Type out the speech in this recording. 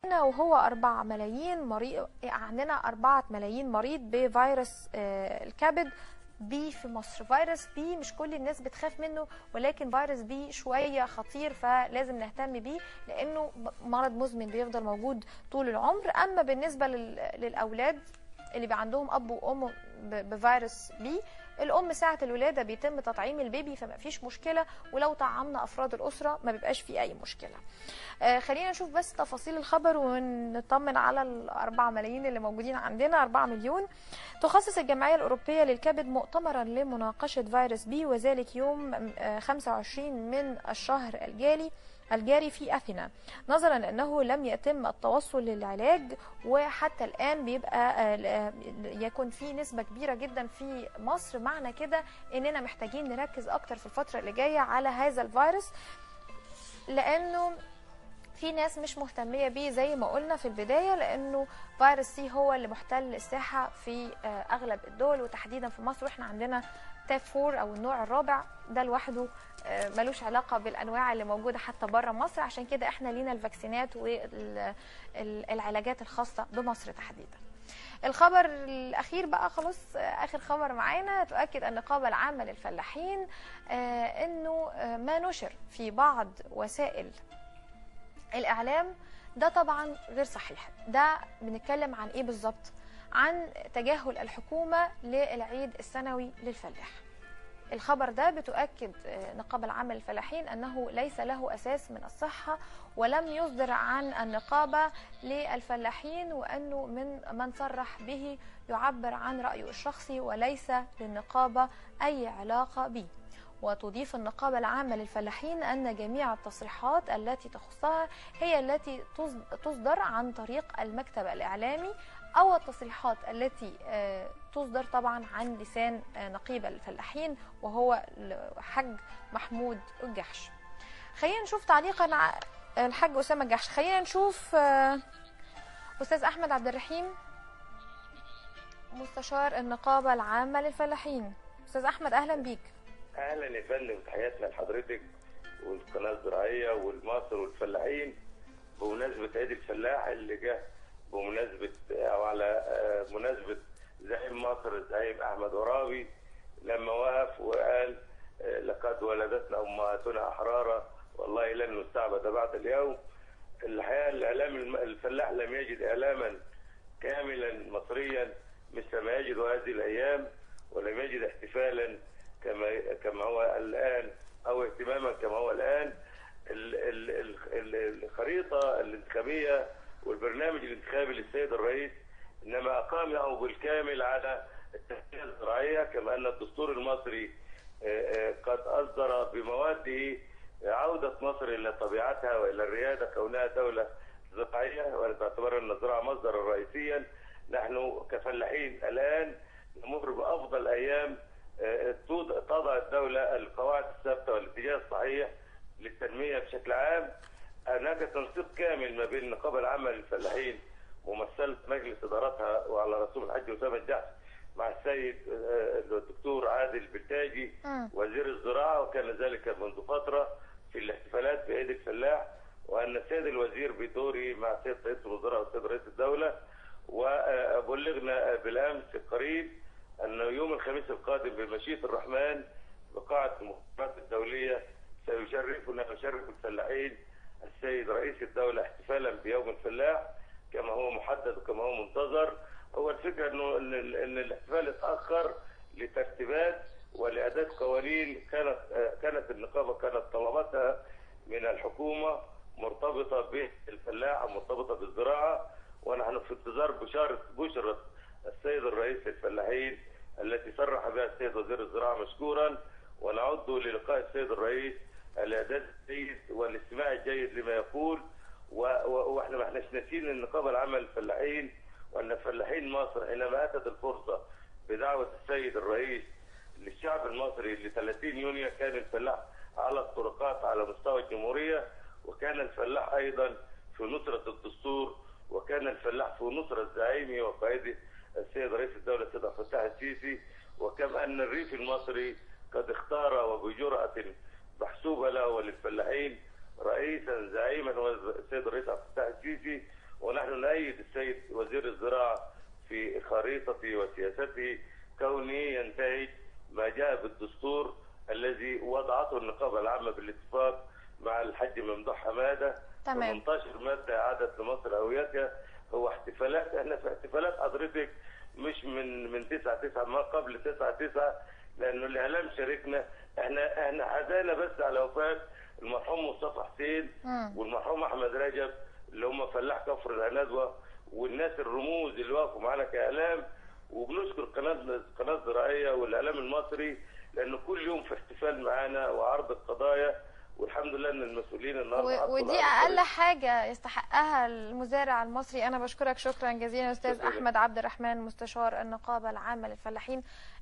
وهو 4 ملايين مريض عندنا 4 ملايين مريض بفيروس آه، الكبد بي في مصر فيروس بي مش كل الناس بتخاف منه ولكن فيروس بي شوية خطير فلازم نهتم بيه لأنه مرض مزمن بيفضل موجود طول العمر أما بالنسبة لل- للأولاد اللي بيبقى عندهم أب وأم ب- بفيروس بي الأم ساعة الولادة بيتم تطعيم البيبي فما فيش مشكلة ولو طعمنا أفراد الأسرة ما بيبقاش في أي مشكلة آه، خلينا نشوف بس تفاصيل الخبر ونطمن على الأربعة ملايين اللي موجودين عندنا أربعة مليون تخصص الجمعية الأوروبية للكبد مؤتمرا لمناقشة فيروس بي وذلك يوم آه، 25 من الشهر الجاري الجاري في أثينا نظرا أنه لم يتم التوصل للعلاج وحتى الآن بيبقى آه، آه، يكون في نسبة كبيرة جدا في مصر معنى كده أننا محتاجين نركز أكتر في الفترة اللي جاية على هذا الفيروس لأنه في ناس مش مهتمية بيه زي ما قلنا في البداية لأنه فيروس سي هو اللي محتل الساحة في آه، أغلب الدول وتحديدا في مصر وإحنا عندنا تاب فور أو النوع الرابع ده لوحده آه، ملوش علاقة بالأنواع اللي موجودة حتى بره مصر عشان كده إحنا لينا الفاكسينات والعلاجات الخاصة بمصر تحديدا الخبر الأخير بقى خلاص آه، آخر خبر معانا تؤكد النقابة العامة للفلاحين آه، إنه آه، ما نشر في بعض وسائل الاعلام ده طبعا غير صحيح ده بنتكلم عن ايه بالظبط عن تجاهل الحكومه للعيد السنوي للفلاح الخبر ده بتؤكد آه، النقابة العامة للفلاحين أنه ليس له أساس من الصحة ولم يصدر عن النقابة للفلاحين وأنه من من صرح به يعبر عن رأيه الشخصي وليس للنقابة أي علاقة به وتضيف النقابة العامة للفلاحين أن جميع التصريحات التي تخصها هي التي تص- تصدر عن طريق المكتب الإعلامي أو التصريحات التي آه، تصدر طبعا عن لسان آه، نقيب الفلاحين وهو الحاج محمود الجحش خلينا نشوف تعليقا ع- الحاج أسامة الجحش خلينا نشوف آه، أستاذ أحمد عبد الرحيم مستشار النقابة العامة للفلاحين أستاذ أحمد أهلا بيك اهلا يا فندم تحياتنا لحضرتك والقناه الزراعيه والمصر والفلاحين بمناسبه عيد الفلاح اللي جه بمناسبه او على آه، مناسبه زعيم مصر الزعيم احمد عرابي لما وقف وقال آه، لقد ولدتنا امهاتنا احرارا والله لن نستعبد بعد اليوم الحقيقه الاعلام الم- الفلاح لم يجد اعلاما كاملا مصريا مثل ما يجد هذه الايام ولم يجد احتفالا كما كما هو الان او اهتماما كما هو الان ال- ال- ال- ال- الخريطه الانتخابيه والبرنامج الانتخابي للسيد الرئيس انما اقامه بالكامل على التنميه الزراعيه كما ان الدستور المصري آه، آه، قد اصدر بمواده عوده مصر الى طبيعتها والى الرياده كونها دوله زراعيه وتعتبر ان الزراعه مصدرا رئيسيا نحن كفلاحين الان نمر بافضل ايام آه، توضع- تضع الدوله القواعد الثابته والاتجاه الصحيح للتنميه بشكل عام هناك تنسيق كامل ما بين النقابه العامه للفلاحين ممثله مجلس ادارتها وعلى رسول الحج اسامه الجحش مع السيد آه، الدكتور عادل بلتاجي مم. وزير الزراعه وكان ذلك منذ فتره في الاحتفالات بعيد الفلاح وان السيد الوزير بدوره مع سيد رئيس الوزراء والسيد رئيس الدوله وبلغنا بالامس القريب انه يوم الخميس القادم بمشيئه الرحمن بقاعه المخابرات الدوليه سيشرفنا ويشرف الفلاحين السيد رئيس الدوله احتفالا بيوم الفلاح كما هو محدد وكما هو منتظر هو الفكره انه ان ال- ان الاحتفال اتاخر لترتيبات ولاداء قوانين كانت آه، كانت النقابه كانت طلبتها من الحكومه مرتبطه بالفلاح ومرتبطه بالزراعه ونحن في انتظار بشاره بشره السيد الرئيس للفلاحين التي صرح بها السيد وزير الزراعه مشكورا ونعد للقاء السيد الرئيس الاعداد الجيد والاستماع الجيد لما يقول و- و- واحنا ما احناش ناسيين النقابه العامه للفلاحين وان فلاحين مصر حينما اتت الفرصه بدعوه السيد الرئيس للشعب المصري ل 30 يونيو كان الفلاح على الطرقات على مستوى الجمهوريه وكان الفلاح ايضا في نصره الدستور وكان الفلاح في نصره زعيمه وقائده السيد رئيس الدوله السيد عبد الفتاح السيسي وكما ان الريف المصري قد اختار وبجرأة محسوبة له وللفلاحين رئيسا زعيما هو السيد الرئيس عبد الفتاح السيسي ونحن نؤيد السيد وزير الزراعه في خريطته وسياسته كونه ينتهج ما جاء بالدستور الذي وضعته النقابه العامه بالاتفاق مع الحاج ممدوح حماده تمام. 18 ماده اعادت لمصر هويتها هو احتفالات احنا في احتفالات حضرتك مش من من 9 9 ما قبل 9 9 لانه الاعلام شاركنا احنا احنا حزانه بس على وفاه المرحوم مصطفى حسين مم. والمرحوم احمد رجب اللي هم فلاح كفر الهندوه والناس الرموز اللي وقفوا معانا كاعلام وبنشكر قناه قناه الزراعيه والاعلام المصري لانه كل يوم في احتفال معانا وعرض القضايا والحمد لله ان المسؤولين النهارده و- حطوا ودي العرض اقل حاجه يستحقها المزارع المصري انا بشكرك شكرا جزيلا استاذ شكراً. احمد عبد الرحمن مستشار النقابه العامه للفلاحين